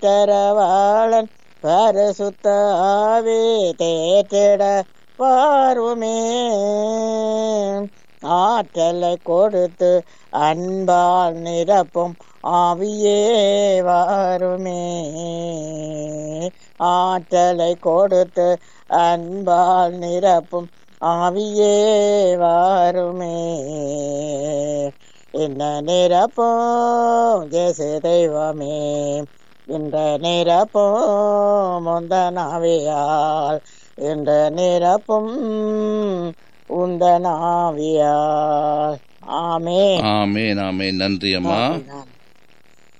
தேற்றரவாளன் பரிசுத்த ஆவி தேற்றிட வாருமே ஆற்றலை கொடுத்து அன்பால் நிரப்பும் ஆவியே வாருமே ஆற்றலை கொடுத்து அன்பால் நிரப்பும் ஆவியே வாருமே இந்த நிரப்பும் ஜேசு தெய்வமே இந்த நிரப்பும் முந்தனாவியால் இந்த நிரப்பும் உந்தனாவியால் ஆமே ஆமேன் ஆமேன் நன்றி அம்மா ஆமென், ஆமென்.